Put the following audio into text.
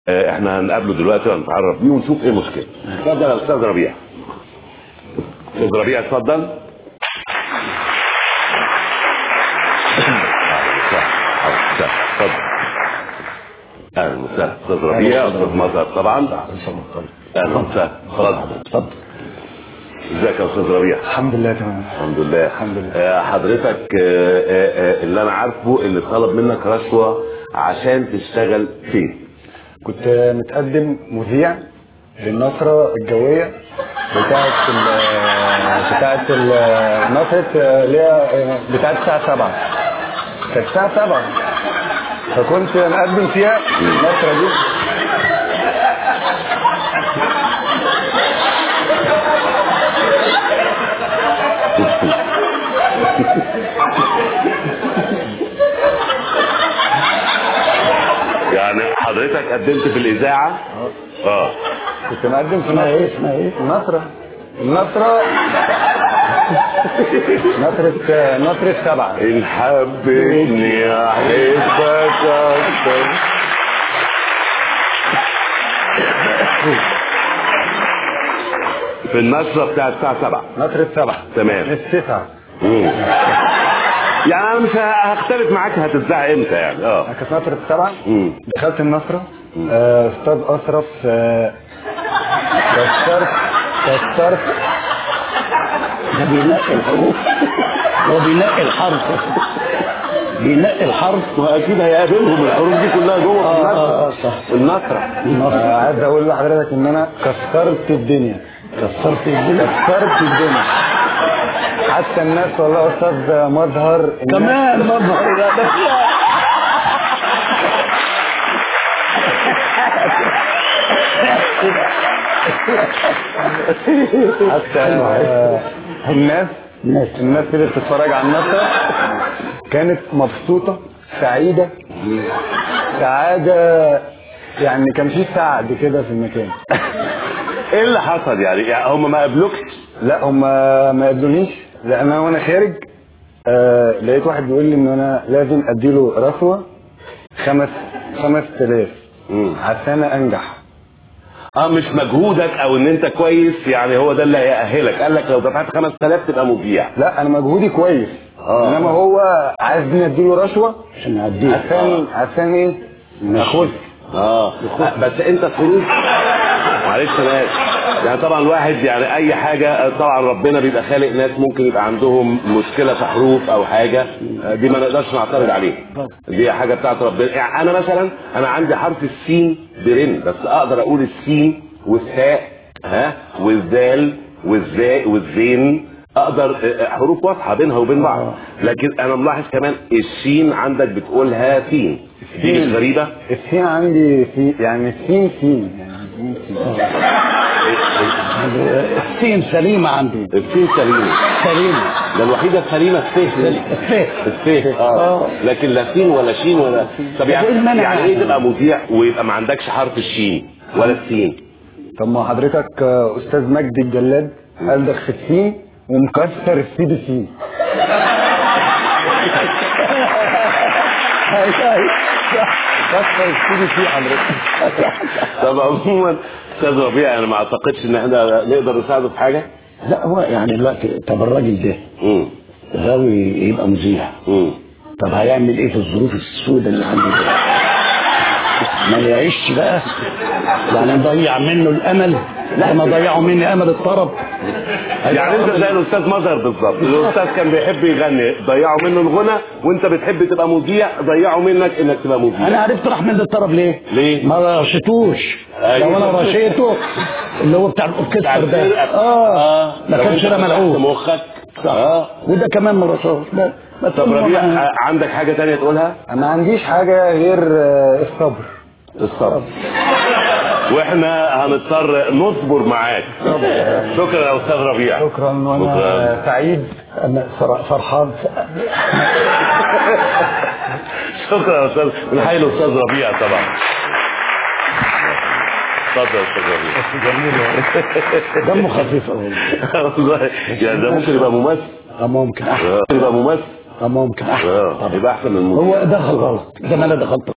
آه، احنا هنقابله دلوقتي ونتعرف بيه ونشوف ايه المشكله اتفضل يا استاذ ربيع استاذ ربيع اتفضل اتفضل اهلا وسهلا استاذ ربيع استاذ مظهر طبعا اهلا وسهلا اتفضل اتفضل ازيك يا استاذ ربيع الحمد لله تمام الحمد لله الحمد لله. آه، حضرتك آه، آه، آه، اللي انا عارفه اللي طلب منك رشوه عشان تشتغل فين كنت متقدم مذيع للنصرة الجوية بتاعت ال بتاعت ال- نصرة اللي هي بتاعت الساعة 7 كانت الساعة 7 فكنت مقدم فيها النصرة دي يعني حضرتك قدمت في الاذاعه اه كنت مقدم في اسمها ايه اسمها ايه النصرة النصرة نصرة نصرة سبعة ان حبيتني احبك اكتر في النشره بتاع الساعه 7 نصرة سبعة تمام التسعة مم. يعني انا مش هختلف معاك هتتذاع امتى يعني اه كانت نصرة سبعة مم. دخلت النصرة آه، استاذ اشرف آه، كسرت كسرت ده بينقي الحروف هو بينقي الحرف بينقي الحرف واكيد هيقابلهم الحروف دي كلها جوه في آه، آه، النشره صح. النشره آه، عايز اقول لحضرتك ان انا كسرت الدنيا كسرت الدنيا كسرت الدنيا حتى الناس والله استاذ مظهر الناس- كمان مظهر ده ده حتى آه، الناس الناس. الناس اللي بتتفرج على النصر كانت مبسوطة سعيدة سعادة يعني كان في سعد كده في المكان ايه اللي حصل يعني, يعني هم ما قابلوكش لا هم ما قابلونيش لان انا وانا خارج آه لقيت واحد بيقول لي ان انا لازم اديله رشوه خمس خمس تلاف مم. عشان انجح اه مش مجهودك او ان انت كويس يعني هو ده اللي هيأهلك قال لك لو دفعت 5000 تبقى مذيع لا انا مجهودي كويس آه. انما هو عايزني اديله رشوه عشان اعديه عشان عشان ايه اخش اه بس انت الظروف معلش انا اسف يعني طبعا الواحد يعني اي حاجه طبعا ربنا بيبقى خالق ناس ممكن يبقى عندهم مشكله في حروف او حاجه آه، دي ما نقدرش نعترض عليها دي حاجه بتاعت ربنا يعني انا مثلا انا عندي حرف السين برن بس اقدر اقول السين والثاء ها والذال والزاء والزين اقدر آه، آه، حروف واضحه بينها وبين بعض لكن انا ملاحظ كمان الشين عندك بتقولها سين دي مش غريبه السين عندي في يعني السين سين يعني السين سين. السين سليمة عندي السين سليمه سليمة ده الوحيده السليمه السين السين السين اه لكن لا سين ولا شين ولا طب يعني إيه المانع يعني ايه يعني؟ تبقى مذيع ويبقى ما عندكش حرف الشين ولا السين طب ما حضرتك آه، استاذ مجدي الجلاد قال في السين ومكسر السي بي سي كسر السي بي سي حضرتك طب عموما استاذ ربيع انا ما اعتقدش ان احنا نقدر نساعده في حاجه لا هو يعني دلوقتي طب الراجل ده امم غاوي يبقى مذيع امم طب هيعمل ايه في الظروف السوداء اللي عنده ده ما يعيش بقى يعني نضيع منه الامل لا ما ضيعوا مني امل الطرب يعني انت زي الاستاذ مظهر بالظبط الاستاذ كان بيحب يغني ضيعوا منه الغنى وانت بتحب تبقى مذيع ضيعوا منك انك تبقى مذيع انا عرفت راح من الطرب ليه ليه؟ ما رشيتوش أيوة. لو انا رشيته اللي هو بتاع الاوركسترا ده اه ما لو كانش انت رمى فتحت العود مخك صح اه وده كمان ما رشاش لا. بس طب المهم- ربيع ع- عندك حاجه تانية تقولها ما عنديش حاجه غير آه، الصبر الصبر واحنا هنضطر نصبر معاك شكرا يا استاذ ربيع شكرا وانا شكراً. سعيد انا فر- فرحان شكرا يا استاذ نحيي الاستاذ ربيع طبعا اتفضل يا استاذ ربيع دمه خفيف قوي والله يعني ده ممكن يبقى ممثل اه ممكن احسن آه، يبقى ممثل اه ممكن احسن اه يبقى احسن من الممثل هو دخل غلط زي ما انا دخلت